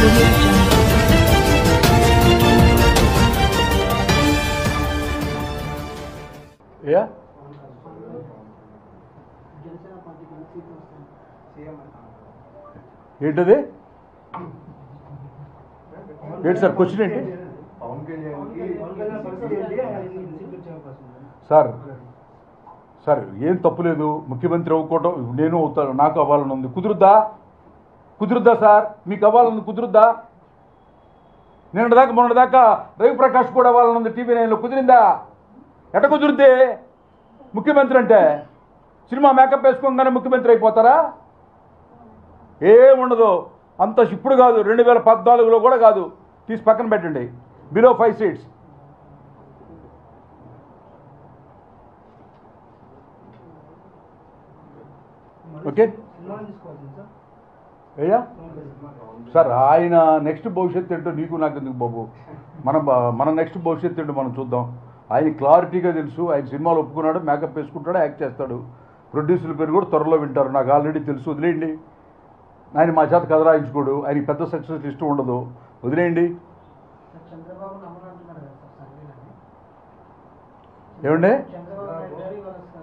audio jungle. Yeah ఏంటది ఏంటి sir question ఏంటి పవన్ కళ్యాణ్కి సార్ సార్ ఏం తప్పులేదు ముఖ్యమంత్రి అవ్వకోవటం నేను అవుతాను నాకు అవ్వాలని ఉంది కుదురుద్దా కుదురుద్దా సార్ మీకు అవ్వాలని కుదురుద్దా నిన్న దాకా మొన్న దాకా రవిప్రకాష్ కూడా అవ్వాలని ఉంది టీవీ నైన్లో కుదిరిందా ఎట కుదురుద్ది ముఖ్యమంత్రి అంటే సినిమా మేకప్ వేసుకోగానే ముఖ్యమంత్రి అయిపోతారా ఏముండదు అంత ఇప్పుడు కాదు రెండు వేల పద్నాలుగులో కూడా కాదు తీసి పక్కన పెట్టండి బిలో ఫైవ్ సీట్స్ ఓకే అయ్యా సార్ ఆయన నెక్స్ట్ భవిష్యత్తు ఏంటో నీకు నాకు ఎందుకు బాబు మన బ- మన నెక్స్ట్ భవిష్యత్తు ఏంటో మనం చూద్దాం ఆయన క్లారిటీగా తెలుసు ఆయన సినిమాలు ఒప్పుకున్నాడు మేకప్ వేసుకుంటాడు యాక్ట్ చేస్తాడు ప్రొడ్యూసర్ల పేరు కూడా త్వరలో వింటారు నాకు ఆల్రెడీ తెలుసు వదిలేయండి ఆయన మా చేత కథ రాయించుకోడు ఆయనకి పెద్ద సక్సెస్ ఇష్టం ఉండదు వదిలేయండి చంద్రబాబు నమ్మనంటున్నారు కదా సార్ సర్వేలని ఏమండి చంద్రబాబు నాయుడు గారు ఇవాళ స-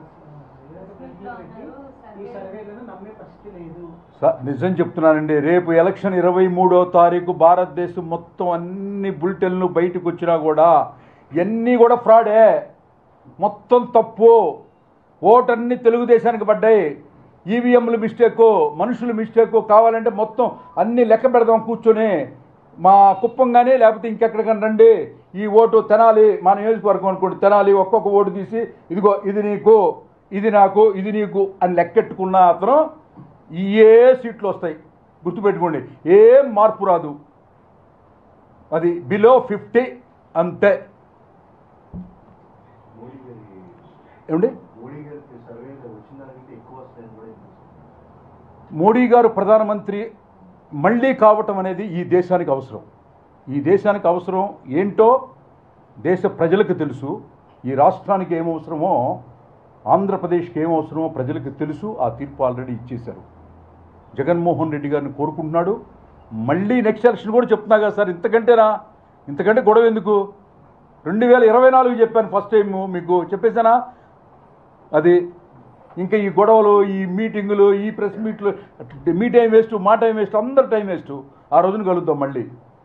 స- ఈ సర్వేలను నమ్మే పరిస్థితి లేదు స- నిజం చెప్తున్నానండి రేపు ఎలక్షన్ ఇరవై మూడో తారీఖు భారతదేశం మొత్తం అన్ని బులెటిన్లు బయటకు వచ్చినా కూడా ఇవన్నీ కూడా ఫ్రాడే మొత్తం తప్పు ఓటన్నీ తెలుగుదేశానికి పడ్డాయి ఈవీఎంలు మిస్టేకు మనుషులు మిస్టేకు కావాలంటే మొత్తం అన్ని లెక్క పెడదాం కూర్చొని మా కుప్పం కానీ లేకపోతే ఇంకెక్కడికైనా రండి ఈ ఓటు తెనాలి మా నియోజకవర్గం అనుకోండి తెనాలి ఒక్కొక్క ఓటు తీసి ఇదిగో ఇది నీకు ఇది నాకు ఇది నీకు అని లెక్కెట్టుకున్న అతను ఏ సీట్లు వస్తాయి గుర్తుపెట్టుకోండి ఏం మార్పు రాదు అది బిలో ఫిఫ్టీ అంతే మోడీ గారి ఏమండి మోడీ గారికి సర్వేలో వచ్చిన దానికంటే ఎక్కువ వస్తాయని కూడా వినిపిస్తుంది. మోడీ గారు ప్రధానమంత్రి మళ్ళీ కావటం అనేది ఈ దేశానికి అవసరం ఈ దేశానికి అవసరం ఏంటో దేశ ప్రజలకు తెలుసు ఈ రాష్ట్రానికి ఏం అవసరమో ఆంధ్రప్రదేశ్కి ఏం అవసరమో ప్రజలకు తెలుసు ఆ తీర్పు ఆల్రెడీ ఇచ్చేశారు జగన్మోహన్ రెడ్డి గారిని కోరుకుంటున్నాడు మళ్ళీ నెక్స్ట్ ఎలక్షన్ కూడా చెప్తున్నా కదా సార్ ఇంతకంటేనా ఇంతకంటే గొడవ ఎందుకు రెండు వేల ఇరవై నాలుగు చెప్పాను ఫస్ట్ టైం మీకు చెప్పేశానా అది ఇంకా ఈ గొడవలు ఈ మీటింగులు ఈ ప్రెస్ మీట్లు మీ టైం వేస్ట్ మా టైం వేస్ట్ అందరి టైం వేస్ట్ ఆ రోజున కలుద్దాం మళ్ళీ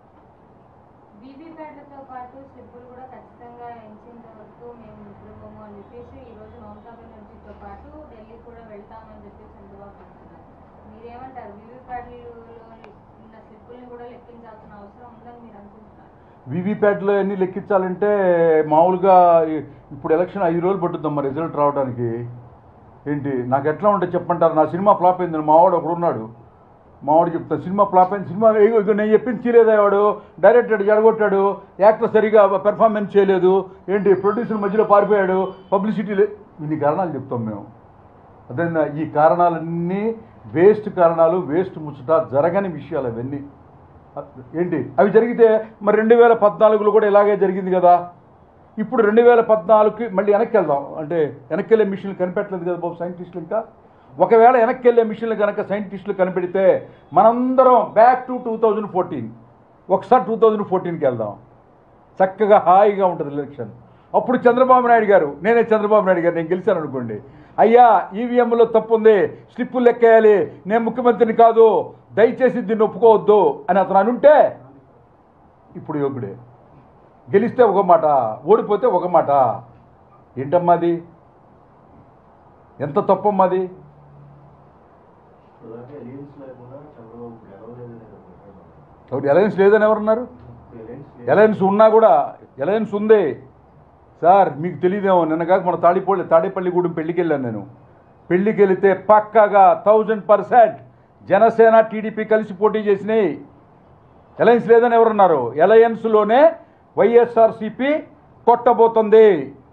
వీవీప్యాట్లతో పాటు స్లిప్పులు కూడా ఖచ్చితంగా ఎంచేంత వరకు మేము నిద్రపోము అని చెప్పేసి ఈ రోజు మమతా బెనర్జీతో పాటు ఢిల్లీ కూడా వెళ్తామని చెప్పేసి చంద్రబాబు అంటున్నారు మీరేమంటారు వీవీప్యాట్లలో ఉన్న స్లిప్పుల్ని కూడా లెక్కించాల్సిన అవసరం ఉందని మీరు అనుకుంటున్నారు వీవీప్యాట్లో అన్ని లెక్కించాలంటే మామూలుగా ఈ- ఇప్పుడు ఎలక్షన్ ఐదు రోజులు పట్టుద్దమ్మా రిజల్ట్ రావడానికి ఏంటి నాకు ఎట్లా ఉంటుంది చెప్పంటారు నా సినిమా ఫ్లాప్ అయింది మావాడు ఒకడు ఉన్నాడు మావాడు చెప్తా సినిమా ఫ్లాప్ అయింది సినిమా ఇగో ఇగో నేను చెప్పింది చేయలేదా వాడు డైరెక్టర్ జడగొట్టాడు యాక్టర్ సరిగా పెర్ఫార్మెన్స్ చేయలేదు ఏంటి ప్రొడ్యూసర్ మధ్యలో పారిపోయాడు పబ్లిసిటీ లే ఇన్ని కారణాలు చెప్తాం మేము అదే ఈ కారణాలన్నీ వేస్ట్ కారణాలు వేస్ట్ ముచ్చట జరగని విషయాలు అవన్నీ ఏంటి అవి జరిగితే మరి రెండు వేల పద్నాలుగులో కూడా ఇలాగే జరిగింది కదా ఇప్పుడు రెండు వేల పద్నాలుగుకి మళ్ళీ వెనక్కి వెళ్దాం అంటే వెనక్కి వెళ్ళే మిషన్లు కనిపెట్టలేదు కదా బాబు సైంటిస్టులు ఇంకా ఒకవేళ వెనక్కి వెళ్ళే మిషన్లు కనుక సైంటిస్టులు కనిపెడితే మనందరం back to two thousand fourteen ఒకసారి టూ థౌజండ్ ఫోర్టీన్కి వెళ్దాం చక్కగా హాయిగా ఉంటుంది ఎలక్షన్ అప్పుడు చంద్రబాబు నాయుడు గారు నేనే చంద్రబాబు నాయుడు గారు నేను గెలిచాను అనుకోండి అయ్యా ఈవీఎంలో తప్పు ఉంది స్లిప్పులు లెక్కేయాలి నేను ముఖ్యమంత్రిని కాదు దయచేసి దీన్ని ఒప్పుకోవద్దు అని అతను అనుంటే ఇప్పుడు యోగుడే గెలిస్తే ఒక మాట ఓడిపోతే ఒక మాట ఏంటమ్మా అది ఎంత తప్పమ్మా అది ఇప్పుడు దాకా ఎలియన్స్ లేకుండా చంద్రబాబు గెలవలేదని నేను అనుకుంటున్నాను. ఒకటి అలయన్స్ లేదని ఎవరన్నారు ఎలియన్స్ లేదు. అలయన్స్ ఉన్నా కూడా అలయన్స్ ఉంది సార్ మీకు తెలియదేమో నిన్న కాక మన తాడిపల్లి తాడేపల్లిగూడెం పెళ్లికి వెళ్ళాను నేను పెళ్లికి వెళితే పక్కాగా థౌజండ్ పర్సెంట్ జనసేన టీడీపీ కలిసి పోటీ చేసినాయి అలయన్స్ లేదని ఎవరున్నారు అలయన్స్లోనే వైఎస్ఆర్సీపీ కొట్టబోతుంది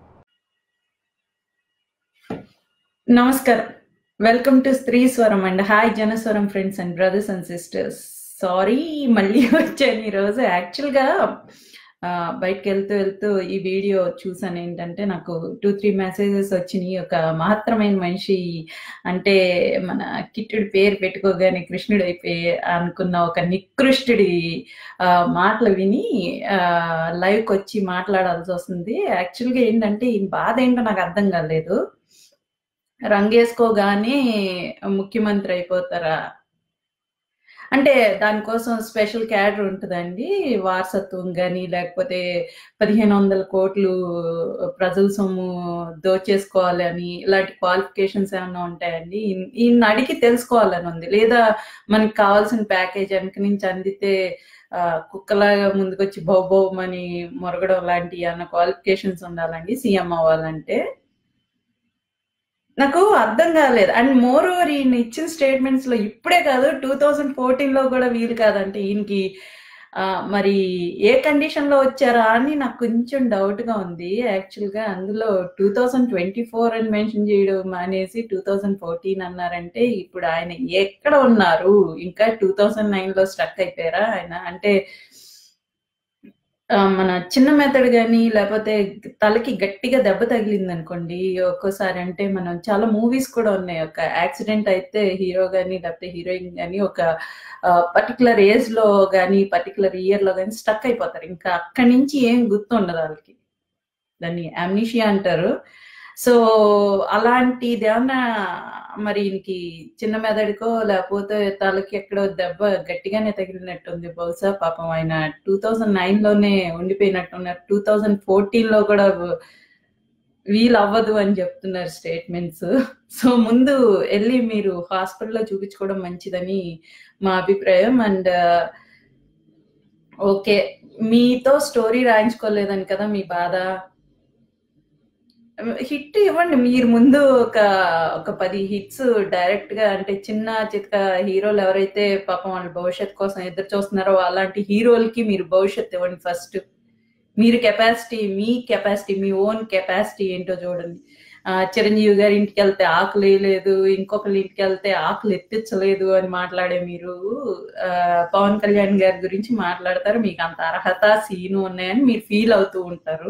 నమస్కారం welcome to Stree Swaram and hi Janaswaram friends and brothers and sisters sorry మళ్ళీ వచ్చాను ఈరోజు యాక్చువల్గా ఆ, బయటకు వెళ్తూ వెళ్తూ ఈ వీడియో చూసాను ఏంటంటే నాకు టూ త్రీ మెసేజెస్ వచ్చినాయి ఒక మహత్తరమైన మనిషి అంటే మన కిట్టుడి పేరు పెట్టుకోగానే కృష్ణుడు అయిపోయి అనుకున్న ఒక నికృష్టుడి ఆ, మాటలు విని లైవ్కి వచ్చి మాట్లాడాల్సి వస్తుంది యాక్చువల్గా ఏంటంటే ఈ బాధ ఏంటో నాకు అర్థం కాలేదు రంగేసుకోగానే ముఖ్యమంత్రి అయిపోతారా అంటే దానికోసం స్పెషల్ క్యాడర్ ఉంటుందండి వారసత్వం కానీ లేకపోతే పదిహేను వందల కోట్లు ప్రజల సొమ్ము దోచేసుకోవాలి అని ఇలాంటి క్వాలిఫికేషన్స్ ఏమైనా ఉంటాయండి ఈయన- ఈయన అడిగి తెలుసుకోవాలని ఉంది లేదా మనకి కావాల్సిన ప్యాకేజ్ వెనక నుంచి అందితే ఆ, కుక్కలాగా ముందుకొచ్చి బౌ బౌమని మొరగడం లాంటి అన్న క్వాలిఫికేషన్స్ ఉండాలండి సీఎం అవ్వాలంటే నాకు అర్థం కాలేదు అండ్ మోర్ ఓవర్ ఈయన ఇచ్చిన స్టేట్మెంట్స్ లో ఇప్పుడే కాదు టూ థౌజండ్ ఫోర్టీన్ లో కూడా వీలు కాదంటే ఈయనకి ఆ, మరి ఏ కండిషన్ లో వచ్చారా అని నాకు కొంచెం డౌట్ గా ఉంది యాక్చువల్ గా అందులో టూ థౌజండ్ ట్వంటీ ఫోర్ అని మెన్షన్ చేయడం మానేసి టూ థౌజండ్ ఫోర్టీన్ అన్నారంటే ఇప్పుడు ఆయన ఎక్కడ ఉన్నారు ఇంకా టూ థౌజండ్ నైన్ లో స్టక్ అయిపోయారా ఆయన అంటే ఆ, మన చిన్న మెథడ్ కానీ లేకపోతే తలకి గట్టిగా దెబ్బ తగిలింది అనుకోండి ఒక్కోసారి అంటే మనం చాలా మూవీస్ కూడా ఉన్నాయి ఒక యాక్సిడెంట్ అయితే హీరో కానీ లేకపోతే హీరోయిన్ కానీ ఒక పర్టికులర్ ఏజ్ లో కానీ పర్టికులర్ ఇయర్ లో కానీ స్టక్ అయిపోతారు ఇంకా అక్కడి నుంచి ఏం గుర్తుండదు వాళ్ళకి దాన్ని అమ్నిషియా అంటారు సో అలాంటిది ఏమన్నా మరి ఈయనకి చిన్న మెదడుకో లేకపోతే తలకి ఎక్కడో దెబ్బ గట్టిగానే తగిలినట్టుంది బహుశా పాపం ఆయన టూ థౌజండ్ నైన్ లోనే ఉండిపోయినట్టున్నారు టూ థౌజండ్ ఫోర్టీన్ లో కూడా వీలు అవ్వదు అని చెప్తున్నారు స్టేట్మెంట్స్ సో ముందు వెళ్ళి మీరు హాస్పిటల్లో చూపించుకోవడం మంచిదని మా అభిప్రాయం అండ్ ఓకే మీతో స్టోరీ రాయించుకోలేదని కదా మీ బాధ హిట్ ఇవ్వండి మీరు ముందు ఒక ఒక పది హిట్స్ డైరెక్ట్ గా అంటే చిన్న చిత్క హీరోలు ఎవరైతే పాపం వాళ్ళ భవిష్యత్ కోసం ఎదురు చూస్తున్నారో అలాంటి హీరోలకి మీరు భవిష్యత్ ఇవ్వండి ఫస్ట్ మీరు కెపాసిటీ మీ కెపాసిటీ మీ ఓన్ కెపాసిటీ ఏంటో చూడండి ఆ, చిరంజీవి గారి ఇంటికి వెళ్తే ఆకులు వేయలేదు ఇంకొకరి ఇంటికి వెళ్తే ఆకులు ఎత్తించలేదు అని మాట్లాడే మీరు ఆ, పవన్ కళ్యాణ్ గారి గురించి మాట్లాడతారు మీకు అంత అర్హత సీను ఉన్నాయని మీరు ఫీల్ అవుతూ ఉంటారు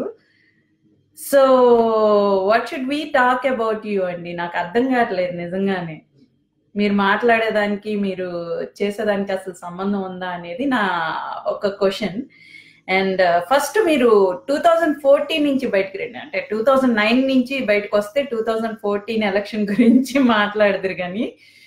so what should we talk about you అండి నాకు అర్థం కావట్లేదు నిజంగానే మీరు మాట్లాడేదానికి మీరు చేసేదానికి అసలు సంబంధం ఉందా అనేది నా ఒక క్వశ్చన్ అండ్ ఫస్ట్ మీరు టూ థౌజండ్ ఫోర్టీన్ నుంచి బయటకు రండి అంటే టూ థౌజండ్ నైన్ నుంచి బయటకు వస్తే టూ థౌజండ్ ఫోర్టీన్ ఎలక్షన్ గురించి మాట్లాడదురు కానీ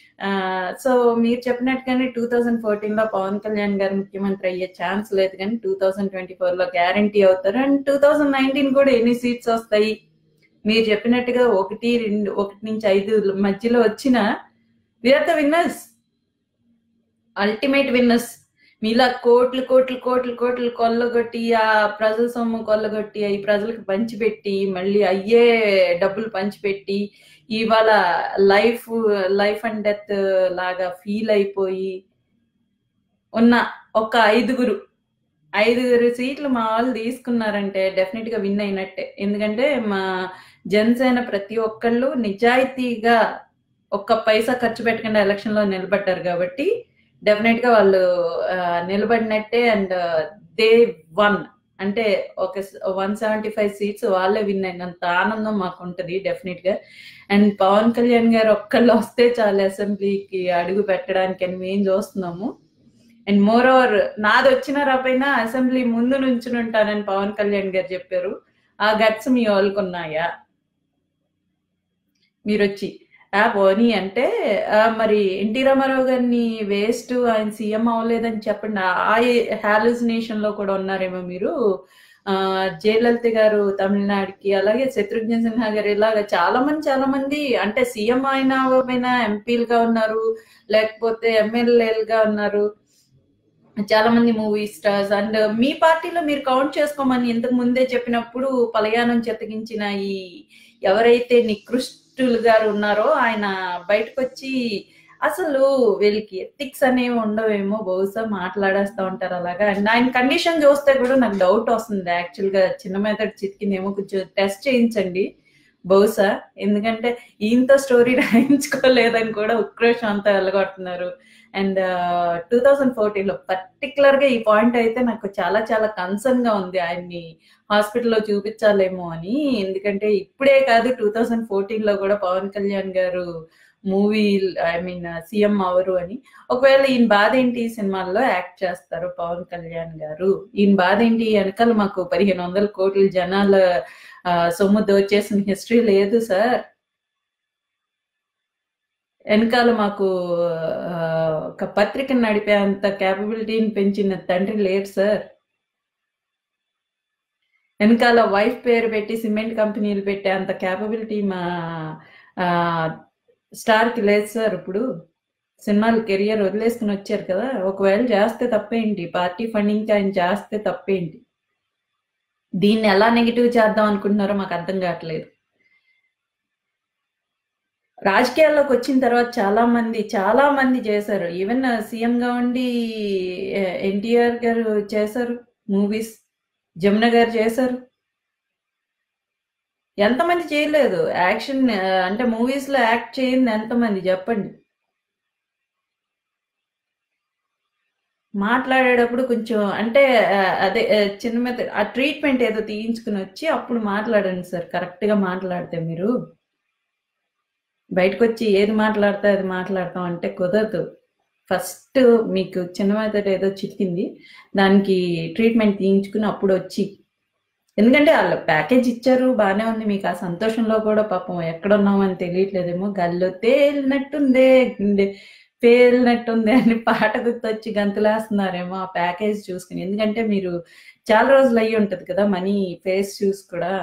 సో మీరు చెప్పినట్టుగానే టూ థౌజండ్ ఫోర్టీన్ లో పవన్ కళ్యాణ్ గారు ముఖ్యమంత్రి అయ్యే ఛాన్స్ లేదు కానీ టూ థౌజండ్ ట్వంటీ ఫోర్ లో గ్యారంటీ అవుతారు అండ్ టూ థౌజండ్ నైన్టీన్ కూడా ఎన్ని సీట్స్ వస్తాయి మీరు చెప్పినట్టుగా ఒకటి రెండు ఒకటి నుంచి ఐదు మధ్యలో వచ్చిన we're the winners ultimate winners మీలా కోట్లు కోట్లు కోట్లు కోట్లు కొల్లగొట్టి ఆ ప్రజల సొమ్ము కొల్లగొట్టి అవి ప్రజలకు పంచిపెట్టి మళ్ళీ అయ్యే డబ్బులు పంచిపెట్టి ఇవాళ లైఫ్ లైఫ్ అండ్ డెత్ లాగా ఫీల్ అయిపోయి ఉన్న ఒక ఐదుగురు ఐదుగురు సీట్లు మా వాళ్ళు తీసుకున్నారంటే డెఫినెట్ గా విన్ అయినట్టే ఎందుకంటే మా జనసేన ప్రతి ఒక్కళ్ళు నిజాయితీగా ఒక్క పైసా ఖర్చు పెట్టకుండా ఎలక్షన్ లో నిలబడ్డారు కాబట్టి డెఫినెట్ గా వాళ్ళు ఆ, నిలబడినట్టే అండ్ దే వన్ అంటే ఒక వన్ సెవెంటీ ఫైవ్ సీట్స్ వాళ్ళే విన్ అయినంత ఆనందం మాకు ఉంటుంది డెఫినెట్ గా అండ్ పవన్ కళ్యాణ్ గారు ఒక్కళ్ళు వస్తే చాలు అసెంబ్లీకి అడుగు పెట్టడానికి అని మేము చూస్తున్నాము అండ్ మోర్ ఓవర్ నాది వచ్చిన రాపైనా అసెంబ్లీ ముందు నుంచుని ఉంటానని పవన్ కళ్యాణ్ గారు చెప్పారు ఆ గట్స్ మీ వాళ్ళకున్నాయా మీరు వచ్చి ఆ పోనీ అంటే ఆ, మరి ఎన్టీ రామారావు గారిని వేస్ట్ ఆయన సీఎం అవ్వలేదని చెప్పండి ఆ హాలుసినేషన్ లో కూడా ఉన్నారేమో మీరు ఆ జయలలిత గారు తమిళనాడుకి అలాగే శత్రుఘ్న సిన్హా గారు ఇలాగ చాలా మంది చాలా మంది అంటే సీఎం అయినా అవ్వకపోయినా ఎంపీలుగా ఉన్నారు లేకపోతే ఎమ్మెల్యేలుగా ఉన్నారు చాలా మంది మూవీ స్టార్స్ అండ్ మీ పార్టీలో మీరు కౌంట్ చేసుకోమని ఇంతకు ముందే చెప్పినప్పుడు పలయానం చెత్తగించిన ఈ ఎవరైతే నికృష్టులు గారు ఉన్నారో ఆయన బయటకు వచ్చి అసలు వీళ్ళకి ఎథిక్స్ అనేవి ఉండవేమో బహుశా మాట్లాడేస్తా ఉంటారు అలాగా అండ్ ఆయన కండిషన్ చూస్తే కూడా నాకు డౌట్ వస్తుంది యాక్చువల్ గా చిన్న మెథడ్ చితికిందేమో కొంచెం టెస్ట్ చేయించండి బహుశా ఎందుకంటే ఈయనతో స్టోరీ రాయించుకోలేదని కూడా ఉక్రోషం అంతా వెళ్ళగొడుతున్నారు అండ్ టూ థౌజండ్ ఫోర్టీన్ లో పర్టికులర్ గా ఈ పాయింట్ అయితే నాకు చాలా చాలా కన్సర్న్ గా ఉంది ఆయన్ని హాస్పిటల్లో చూపించాలేమో అని ఎందుకంటే ఇప్పుడే కాదు టూ థౌజండ్ ఫోర్టీన్ లో కూడా పవన్ కళ్యాణ్ గారు మూవీ ఐ మీన్ సీఎం అవరు అని ఒకవేళ ఈయన బాధ ఏంటి ఈ సినిమాల్లో యాక్ట్ చేస్తారు పవన్ కళ్యాణ్ గారు ఈయన బాధ ఏంటి వెనకాల మాకు పదిహేను వందల కోట్ల జనాల ఆ, సొమ్ము దోచేసిన హిస్టరీ లేదు సార్ వెనకాల మాకు ఆ, ఒక పత్రికను నడిపే అంత క్యాపబిలిటీని పెంచిన తండ్రి లేరు సార్ వెనకాల వైఫ్ పేరు పెట్టి సిమెంట్ కంపెనీలు పెట్టే అంత క్యాపబిలిటీ మా ఆ, స్టార్కి లేదు సార్ ఇప్పుడు సినిమాలు కెరియర్ వదిలేసుకుని వచ్చారు కదా ఒకవేళ చేస్తే తప్పేంటి పార్టీ ఫండింగ్ ఆయన చేస్తే తప్పేంటి దీన్ని ఎలా నెగిటివ్ చేద్దాం అనుకుంటున్నారో మాకు అర్థం కావట్లేదు రాజకీయాల్లోకి వచ్చిన తర్వాత చాలా మంది చాలా మంది చేశారు ఈవెన్ సీఎం గా ఉండి ఎన్టీఆర్ గారు చేశారు మూవీస్ జమున గారు చేశారు ఎంతమంది చేయలేదు యాక్షన్ ఆ, అంటే మూవీస్ లో యాక్ట్ చేయింది ఎంతమంది చెప్పండి మాట్లాడేటప్పుడు కొంచెం అంటే ఆ, అదే ఆ, చిన్న మీద ఆ ట్రీట్మెంట్ ఏదో తీయించుకుని వచ్చి అప్పుడు మాట్లాడండి సార్ కరెక్ట్ గా మాట్లాడితే మీరు బయటకు వచ్చి ఏది మాట్లాడితే అది మాట్లాడతాం అంటే కుదరదు ఫస్ట్ మీకు చిన్న మెదడు ఏదో చిక్కింది దానికి ట్రీట్మెంట్ తీయించుకుని అప్పుడు వచ్చి ఎందుకంటే వాళ్ళు ప్యాకేజ్ ఇచ్చారు బాగానే ఉంది మీకు ఆ సంతోషంలో కూడా పాపం ఎక్కడున్నామని తెలియట్లేదేమో గల్లో తేలినట్టుందే గుండె పేలినట్టుంది అని పాట గుర్తొచ్చి గంతులేస్తున్నారేమో ఆ ప్యాకేజ్ చూసుకుని ఎందుకంటే మీరు చాలా రోజులు అయ్యి ఉంటది కదా మనీ ఫేస్ చూసి కూడా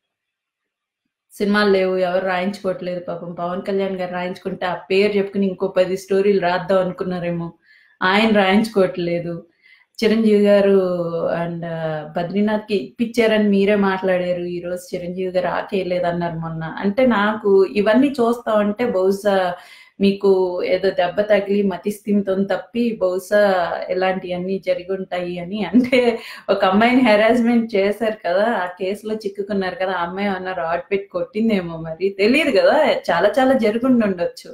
సినిమాలు లేవు ఎవరు రాయించుకోవట్లేదు పాపం పవన్ కళ్యాణ్ గారు రాయించుకుంటే ఆ పేరు చెప్పుకుని ఇంకో పది స్టోరీలు రాద్దాం అనుకున్నారేమో ఆయన రాయించుకోవట్లేదు చిరంజీవి గారు అండ్ బద్రీనాథ్ కి ఇప్పించారని మీరే మాట్లాడారు ఈ రోజు చిరంజీవి గారు ఆకేయలేదు అన్నారు మొన్న అంటే నాకు ఇవన్నీ చూస్తా ఉంటే బహుశా మీకు ఏదో దెబ్బ తగిలి మతిస్థిమితో తప్పి బహుశా ఇలాంటివన్నీ జరిగి ఉంటాయి అని అంటే ఒక అమ్మాయిని హెరాస్మెంట్ చేశారు కదా ఆ కేసులో చిక్కుకున్నారు కదా ఆ అమ్మాయి అన్న రాడ్ పెట్టి కొట్టిందేమో మరి తెలియదు కదా చాలా చాలా జరుగుండి ఉండొచ్చు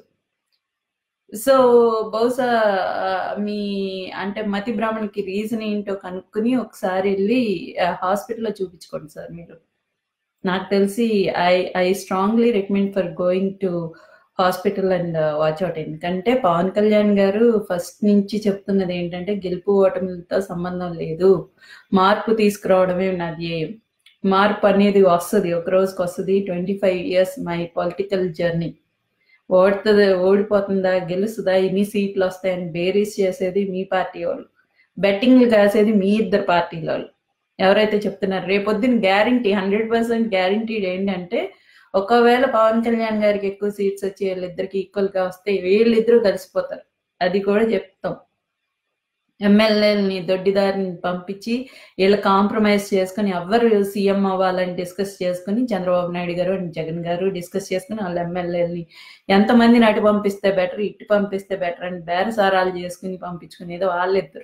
సో బహుశా ఆ, మీ అంటే మతి భ్రమణకి రీజన్ ఏంటో కనుక్కుని ఒకసారి వెళ్ళి హాస్పిటల్లో చూపించుకోండి సార్ మీరు నాకు తెలిసి I I strongly recommend for going to hospital and watch out ఎందుకంటే పవన్ కళ్యాణ్ గారు ఫస్ట్ నుంచి చెప్తున్నది ఏంటంటే గెలుపు ఓటమిలతో సంబంధం లేదు మార్పు తీసుకురావడమే నా ధ్యేయం మార్పు అనేది వస్తుంది ఒక రోజుకి వస్తుంది twenty five years my political journey ఓడుతుంది ఓడిపోతుందా గెలుస్తుందా ఎన్ని సీట్లు వస్తాయని బేరీస్ చేసేది మీ పార్టీ వాళ్ళు బెట్టింగ్లు కాసేది మీ ఇద్దరు పార్టీల వాళ్ళు ఎవరైతే చెప్తున్నారు రేపొద్దున గ్యారంటీ హండ్రెడ్ పర్సెంట్ గ్యారంటీడ్ ఏంటంటే ఒకవేళ పవన్ కళ్యాణ్ గారికి ఎక్కువ సీట్స్ వచ్చి వీళ్ళిద్దరికి ఈక్వల్ గా వస్తే వీళ్ళిద్దరూ కలిసిపోతారు అది కూడా చెప్తాం ఎమ్మెల్యేలని దొడ్డిదారిని పంపించి వీళ్ళు కాంప్రమైజ్ చేసుకుని ఎవరు సీఎం అవ్వాలని డిస్కస్ చేసుకుని చంద్రబాబు నాయుడు గారు అండ్ జగన్ గారు డిస్కస్ చేసుకుని వాళ్ళ ఎమ్మెల్యేలని ఎంతమందిని అటు పంపిస్తే బెటర్ ఇటు పంపిస్తే బెటర్ అని బేరసారాలు చేసుకుని పంపించుకునేది వాళ్ళిద్దరు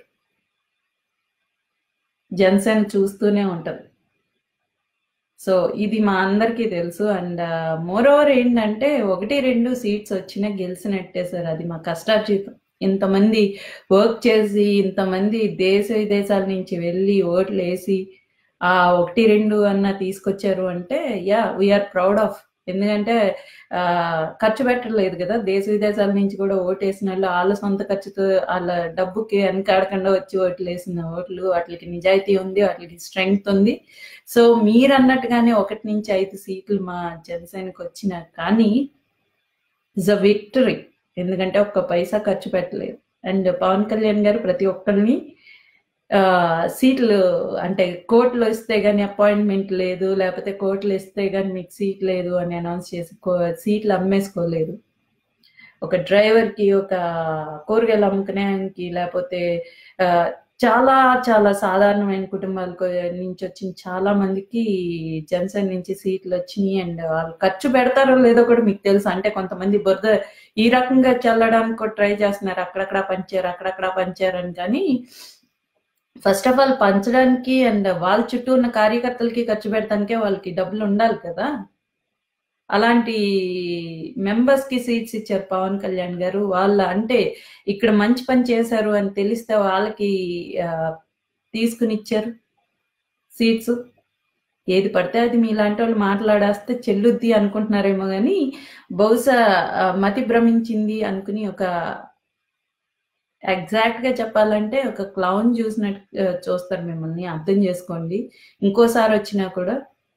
జనసేన చూస్తూనే ఉంటది సో ఇది మా అందరికీ తెలుసు అండ్ మోర్ ఓవర్ ఏంటంటే ఒకటి రెండు సీట్స్ వచ్చినా గెలిచినట్టే సార్ అది మా కష్టార్జితం ఇంతమంది వర్క్ చేసి ఇంతమంది దేశ విదేశాల నుంచి వెళ్ళి ఓట్లు వేసి ఆ ఒకటి రెండు అన్న తీసుకొచ్చారు అంటే యా వీఆర్ ప్రౌడ్ ఆఫ్ ఎందుకంటే ఆ ఖర్చు పెట్టలేదు కదా దేశ విదేశాల నుంచి కూడా ఓటేసిన వాళ్ళు వాళ్ళ సొంత ఖర్చుతో వాళ్ళ డబ్బుకి వెనకాడకుండా వచ్చి ఓట్లు వేసిన ఓట్లు వాటికి నిజాయితీ ఉంది వాటికి స్ట్రెంగ్త్ ఉంది సో మీరు అన్నట్టుగానే ఒకటి నుంచి ఐదు సీట్లు మా జనసేనకి వచ్చిన కానీ ఇస్ అ విక్టరీ ఎందుకంటే ఒక్క పైసా ఖర్చు పెట్టలేదు అండ్ పవన్ కళ్యాణ్ గారు ప్రతి ఒక్కరిని ఆ, సీట్లు అంటే కోర్టులో ఇస్తే గానీ అపాయింట్మెంట్ లేదు లేకపోతే కోర్టులో ఇస్తే గానీ మీకు సీట్ లేదు అని అనౌన్స్ చేసి కో- సీట్లు అమ్మేసుకోలేదు ఒక డ్రైవర్ కి ఒక కూరగాయలు అమ్ముకునేకి లేకపోతే ఆ, చాలా చాలా సాధారణమైన కుటుంబాలకు నుంచి వచ్చిన చాలా మందికి జనసేన నుంచి సీట్లు వచ్చినాయి అండ్ వాళ్ళు ఖర్చు పెడతారో లేదో కూడా మీకు తెలుసు అంటే కొంతమంది బురద ఈ రకంగా చల్లడానికి కూడా ట్రై చేస్తున్నారు అక్కడక్కడ పంచారు అక్కడక్కడ పంచారు అని కానీ ఫస్ట్ ఆఫ్ ఆల్ పంచడానికి అండ్ వాళ్ళ చుట్టూ ఉన్న కార్యకర్తలకి ఖర్చు పెడతానికే వాళ్ళకి డబ్బులు ఉండాలి కదా అలాంటి మెంబర్స్ కి సీట్స్ ఇచ్చారు పవన్ కళ్యాణ్ గారు వాళ్ళ అంటే ఇక్కడ మంచి పని చేశారు అని తెలిస్తే వాళ్ళకి ఆ, తీసుకుని ఇచ్చారు సీట్స్ ఏది పడితే అది మీలాంటి వాళ్ళు మాట్లాడేస్తే చెల్లుద్ది అనుకుంటున్నారేమో కానీ బహుశా ఆ, మతి భ్రమించింది అనుకుని ఒక ఎగ్జాక్ట్ గా చెప్పాలంటే ఒక క్లౌన్ చూసినట్టు ఆ, చూస్తారు మిమ్మల్ని అర్థం చేసుకోండి ఇంకోసారి వచ్చినా కూడా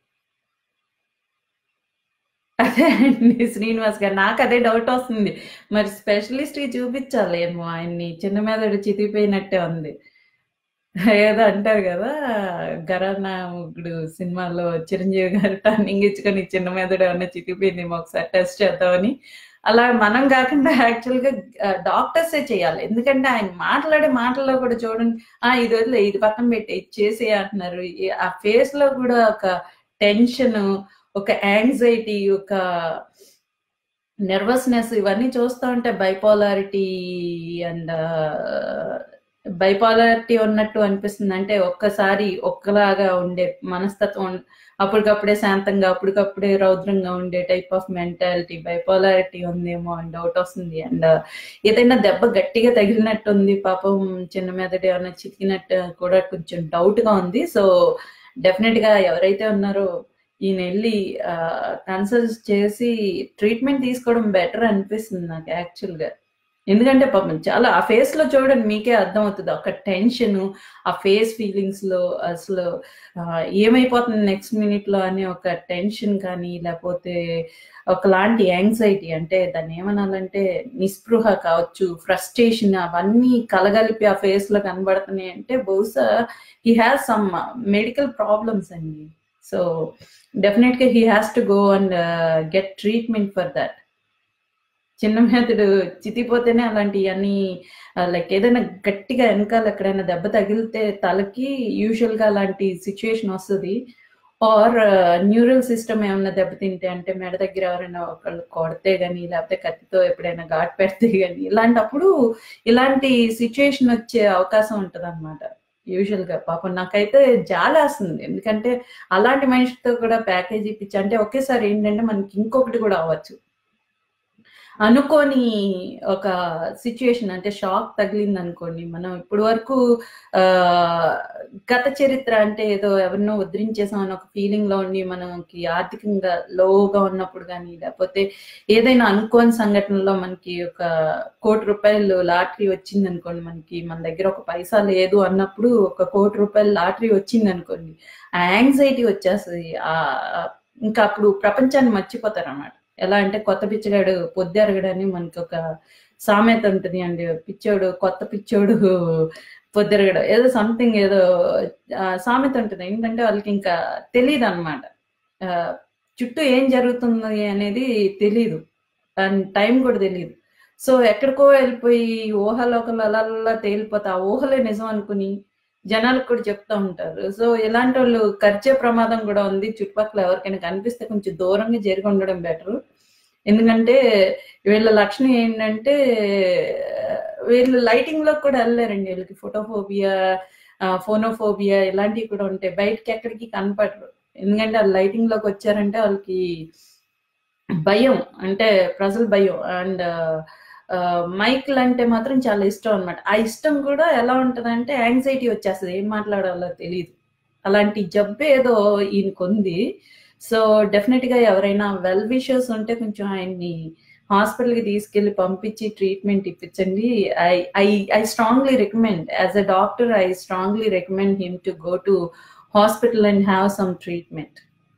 అదే అండి శ్రీనివాస్ గారు నాకు అదే డౌట్ వస్తుంది మరి స్పెషలిస్ట్ కి చూపించాలి ఏమో ఆయన్ని చిన్న మెదడు చితిపోయినట్టే ఉంది ఏదో అంటారు కదా గరానా ముగ్గుడు సినిమాలో చిరంజీవి గారు టర్నింగ్ ఇచ్చుకొని చిన్న మెదడు ఏమన్నా చితిపోయిందేమో ఒకసారి టెస్ట్ చేద్దామని అలా మనం కాకుండా యాక్చువల్ గా డాక్టర్సే చేయాలి ఎందుకంటే ఆయన మాట్లాడే మాటల్లో కూడా చూడండి ఆ ఇది వదిలే ఇది పక్కన పెట్టి ఇది చేసే అంటున్నారు ఈ- ఆ ఫేస్ లో కూడా ఒక టెన్షన్ ఒక యాంగ్జైటీ ఒక నెర్వస్నెస్ ఇవన్నీ చూస్తూ ఉంటే బైపోలారిటీ అండ్ బైపోలారిటీ ఉన్నట్టు అనిపిస్తుంది అంటే ఒక్కసారి ఒక్కలాగా ఉండే మనస్తత్వం అప్పటికప్పుడే శాంతంగా అప్పటికప్పుడే రౌద్రంగా ఉండే టైప్ ఆఫ్ మెంటాలిటీ బైపోలారిటీ ఉందేమో అని డౌట్ వస్తుంది అండ్ ఏదైనా దెబ్బ గట్టిగా తగిలినట్టు ఉంది పాపం చిన్న మెదడు ఏమైనా చితికినట్టు కూడా కొంచెం డౌట్ గా ఉంది సో డెఫినెట్ గా ఎవరైతే ఉన్నారో ఈయన వెళ్ళి కన్సల్ట్ చేసి ట్రీట్మెంట్ తీసుకోవడం బెటర్ అనిపిస్తుంది నాకు యాక్చువల్ గా ఎందుకంటే పాపం చాలా ఆ ఫేస్ లో చూడండి మీకే అర్థం అవుతుంది ఒక టెన్షన్ ఆ ఫేస్ ఫీలింగ్స్ లో అసలు ఆ, ఏమైపోతుంది నెక్స్ట్ మినిట్ లో అని ఒక టెన్షన్ కానీ లేకపోతే ఒకలాంటి యాంగ్జైటీ అంటే దాన్ని ఏమనాలంటే నిస్పృహ కావచ్చు ఫ్రస్ట్రేషన్ అవన్నీ కలగలిపి ఆ ఫేస్ లో కనబడుతున్నాయి అంటే బహుశా he has some medical problems అండి సో డెఫినెట్ గా he has to go and get treatment for that చిన్న మెదడు చితిపోతేనే అలాంటివన్నీ లైక్ ఏదైనా గట్టిగా వెనకాల ఎక్కడైనా దెబ్బ తగిలితే తలకి యూజువల్ గా అలాంటి సిచ్యుయేషన్ వస్తుంది ఆర్ న్యూరల్ సిస్టమ్ ఏమన్నా దెబ్బతింటే అంటే మెడ దగ్గర ఎవరైనా ఒకళ్ళు కొడితే గానీ లేకపోతే కత్తితో ఎప్పుడైనా ఘాట్ పెడితే గానీ ఇలాంటప్పుడు ఇలాంటి సిచ్యుయేషన్ వచ్చే అవకాశం ఉంటది అనమాట యూజువల్ గా పాపం నాకైతే జాలేస్తుంది ఎందుకంటే అలాంటి మనిషితో కూడా ప్యాకేజ్ ఇప్పించి అంటే ఒకేసారి ఏంటంటే మనకి ఇంకొకటి కూడా అవ్వచ్చు అనుకోని ఒక సిచ్యుయేషన్ అంటే షాక్ తగిలింది అనుకోండి మనం ఇప్పటి వరకు ఆ గత చరిత్ర అంటే ఏదో ఎవరినో ఉద్ధరించేసాం అన్న ఒక ఫీలింగ్ లో ఉండి మనకి ఆర్థికంగా లోగా ఉన్నప్పుడు కానీ లేకపోతే ఏదైనా అనుకోని సంఘటనలో మనకి ఒక కోటి రూపాయలు లాటరీ వచ్చింది అనుకోండి మనకి మన దగ్గర ఒక పైసా లేదు అన్నప్పుడు ఒక కోటి రూపాయలు లాటరీ వచ్చింది అనుకోండి ఆ యాంగ్జైటీ వచ్చేస్తుంది ఆ ఇంకా అప్పుడు ప్రపంచాన్ని మర్చిపోతారు అన్నమాట ఎలా అంటే కొత్త పిచ్చగాడు పొద్దెరగడని మనకి ఒక సామెత ఉంటుంది అండి పిచ్చోడు కొత్త పిచ్చోడు పొద్దెరగడు ఏదో సంథింగ్ ఏదో ఆ, సామెత ఉంటుంది ఏంటంటే వాళ్ళకి ఇంకా తెలియదు అనమాట చుట్టూ ఏం జరుగుతుంది అనేది తెలియదు అండ్ టైం కూడా తెలియదు సో ఎక్కడికో వెళ్ళిపోయి ఊహలోకలు అలా అలా తేలిపోతే ఆ ఊహలే నిజం అనుకుని జనాలకు కూడా చెప్తా ఉంటారు సో ఇలాంటి వాళ్ళు ఖర్చే ప్రమాదం కూడా ఉంది చుట్టుపక్కల ఎవరికైనా కనిపిస్తే కొంచెం దూరంగా జరిగి ఉండడం బెటర్ ఎందుకంటే వీళ్ళ లక్షణం ఏంటంటే వీళ్ళు లైటింగ్ లో కూడా వెళ్ళలేరండి వీళ్ళకి ఫోటోఫోబియా ఫోనోఫోబియా ఇలాంటివి కూడా ఉంటాయి బయటకి ఎక్కడికి కనపడరు ఎందుకంటే ఆ లైటింగ్ లోకి వచ్చారంటే వాళ్ళకి భయం అంటే ప్రజల భయం అండ్ మైక్లు అంటే మాత్రం చాలా ఇష్టం అన్నమాట ఆ ఇష్టం కూడా ఎలా ఉంటదంటే యాంగ్జైటీ వచ్చేస్తుంది ఏం మాట్లాడాలో తెలియదు అలాంటి జబ్బు ఏదో ఈయనకు ఉంది సో డెఫినెట్ గా ఎవరైనా వెల్ విషర్స్ ఉంటే కొంచెం ఆయన్ని హాస్పిటల్ కి తీసుకెళ్లి పంపించి ట్రీట్మెంట్ ఇప్పించండి I I I strongly recommend as a doctor I strongly recommend him to go to hospital and have some treatment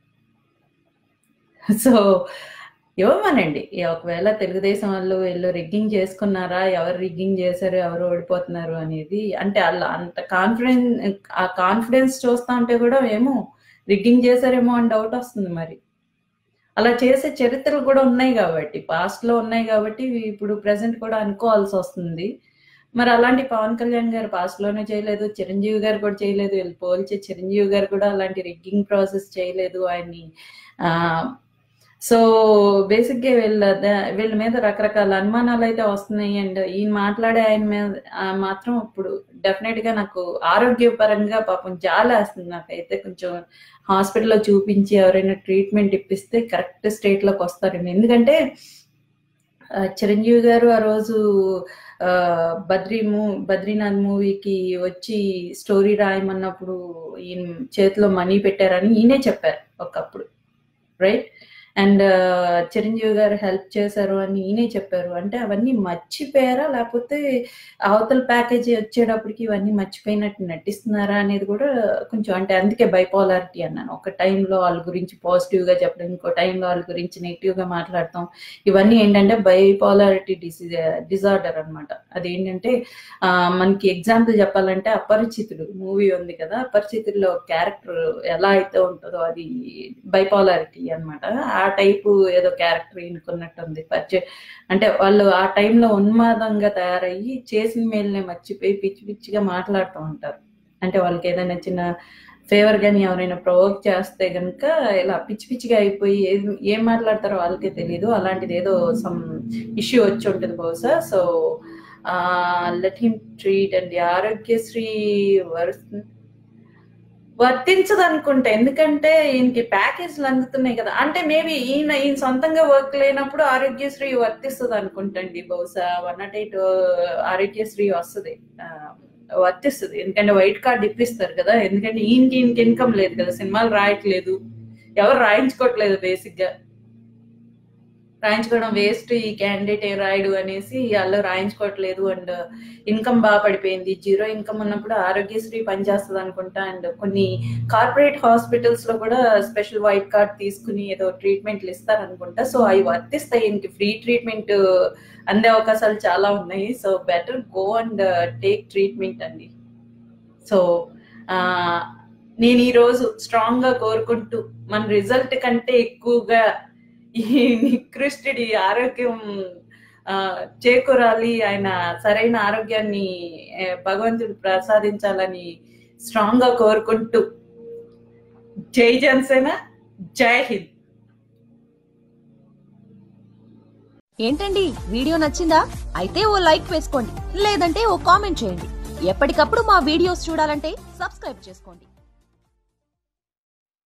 so ఇవ్వమనండి ఒకవేళ తెలుగుదేశం వాళ్ళు వీళ్ళు రిగ్గింగ్ చేసుకున్నారా ఎవరు రిగ్గింగ్ చేశారు ఎవరు ఓడిపోతున్నారు అనేది అంటే వాళ్ళు అంత కాన్ఫిడెన్స్ ఆ కాన్ఫిడెన్స్ చూస్తా ఉంటే కూడా ఏమో రిగ్గింగ్ చేశారేమో అని డౌట్ వస్తుంది మరి అలా చేసే చరిత్రలు కూడా ఉన్నాయి కాబట్టి పాస్ట్ లో ఉన్నాయి కాబట్టి ఇప్పుడు ప్రెసెంట్ కూడా అనుకోవాల్సి వస్తుంది మరి అలాంటి పవన్ కళ్యాణ్ గారు పాస్ట్ లోనే చేయలేదు చిరంజీవి గారు కూడా చేయలేదు వీళ్ళు పోల్చే చిరంజీవి గారు కూడా అలాంటి రిగ్గింగ్ ప్రాసెస్ చేయలేదు ఆయన్ని ఆ సో బేసిక్గా వీళ్ళ ద- వీళ్ళ మీద రకరకాల అనుమానాలు అయితే వస్తున్నాయి అండ్ ఈయన మాట్లాడే ఆయన మీద ఆ, మాత్రం ఇప్పుడు డెఫినెట్ గా నాకు ఆరోగ్యపరంగా పాపం జాలేస్తుంది నాకైతే కొంచెం హాస్పిటల్లో చూపించి ఎవరైనా ట్రీట్మెంట్ ఇప్పిస్తే కరెక్ట్ స్టేట్ లోకి వస్తారేమో ఎందుకంటే ఆ, చిరంజీవి గారు ఆ రోజు ఆ, బద్రీ మూ బద్రీనాథ్ మూవీకి వచ్చి స్టోరీ రాయమన్నప్పుడు ఈయన చేతిలో మనీ పెట్టారని ఈయనే చెప్పారు ఒకప్పుడు రైట్ అండ్ చిరంజీవి గారు హెల్ప్ చేశారు అని ఈయనే చెప్పారు అంటే అవన్నీ మర్చిపోయారా లేకపోతే అవతల ప్యాకేజీ వచ్చేటప్పటికి ఇవన్నీ మర్చిపోయినట్టు నటిస్తున్నారా అనేది కూడా కొంచెం అంటే అందుకే బైపోలారిటీ అన్నాను ఒక టైంలో వాళ్ళ గురించి పాజిటివ్ గా చెప్పడం ఇంకో టైంలో వాళ్ళ గురించి నెగిటివ్ గా మాట్లాడతాం ఇవన్నీ ఏంటంటే బైపోలారిటీ డిసీజ్ డిజార్డర్ అనమాట అదేంటంటే ఆ, మనకి ఎగ్జాంపుల్ చెప్పాలంటే అపరిచితుడు మూవీ ఉంది కదా అపరిచితుడిలో క్యారెక్టర్ ఎలా అయితే ఉంటుందో అది బైపోలారిటీ అన్నమాట ఆ టైపు ఏదో క్యారెక్టర్ ఎన్నుకున్నట్టు ఉంది పరిచయ అంటే వాళ్ళు ఆ టైంలో ఉన్మాదంగా తయారయ్యి చేసిన మేలునే మర్చిపోయి పిచ్చి పిచ్చిగా మాట్లాడుతూ ఉంటారు అంటే వాళ్ళకి ఏదైనా చిన్న ఫేవర్ కానీ ఎవరైనా ప్రొవోక్ చేస్తే కనుక ఇలా పిచ్చి పిచ్చిగా అయిపోయి ఏం ఏం మాట్లాడతారో వాళ్ళకే తెలియదు అలాంటిది ఏదో సమ్ ఇష్యూ వచ్చి ఉంటుంది బహుశా so let him treat and Aarogyasri వర్స్ వర్తించదు అనుకుంటా ఎందుకంటే ఈయనకి ప్యాకేజ్లు అందుతున్నాయి కదా అంటే మేబీ ఈయన ఈయన సొంతంగా వర్క్ లేనప్పుడు ఆరోగ్యశ్రీ వర్తిస్తుంది అనుకుంటండి బహుశా వన్ నాట్ ఎయిట్ ఆరోగ్యశ్రీ వస్తుంది ఆ, వర్తిస్తుంది ఎందుకంటే వైట్ కార్డ్ ఇప్పిస్తారు కదా ఎందుకంటే ఈయనకి ఈయనకి ఇన్కమ్ లేదు కదా సినిమాలు రాయట్లేదు ఎవరు రాయించుకోవట్లేదు బేసిక్ గా రాయించుకోవడం వేస్ట్ ఈ క్యాండిడేట్ ఏ రాయడు అనేసి వాళ్ళు రాయించుకోవట్లేదు అండ్ ఇన్కమ్ బాగా పడిపోయింది జీరో ఇన్కమ్ ఉన్నప్పుడు ఆరోగ్యశ్రీ పనిచేస్తుంది అనుకుంటా అండ్ కొన్ని కార్పొరేట్ హాస్పిటల్స్ లో కూడా స్పెషల్ వైట్ కార్డ్ తీసుకుని ఏదో ట్రీట్మెంట్లు ఇస్తారనుకుంటా సో అవి వర్తిస్తాయి ఇంక ఫ్రీ ట్రీట్మెంట్ అందే అవకాశాలు చాలా ఉన్నాయి so better go and take treatment అండి సో నేను ఈ రోజు స్ట్రాంగ్ గా కోరుకుంటూ మన రిజల్ట్ కంటే ఎక్కువగా ఈ నికృష్టుడి ఆరోగ్యం ఆ, చేకూరాలి ఆయన సరైన ఆరోగ్యాన్ని ఏ, భగవంతుడు ప్రసాదించాలని స్ట్రాంగ్ గా కోరుకుంటూ జై జనసేన జై హింద్ ఏంటండి వీడియో నచ్చిందా అయితే ఓ లైక్ వేసుకోండి లేదంటే ఓ కామెంట్ చేయండి ఎప్పటికప్పుడు మా వీడియోస్ చూడాలంటే సబ్స్క్రైబ్ చేసుకోండి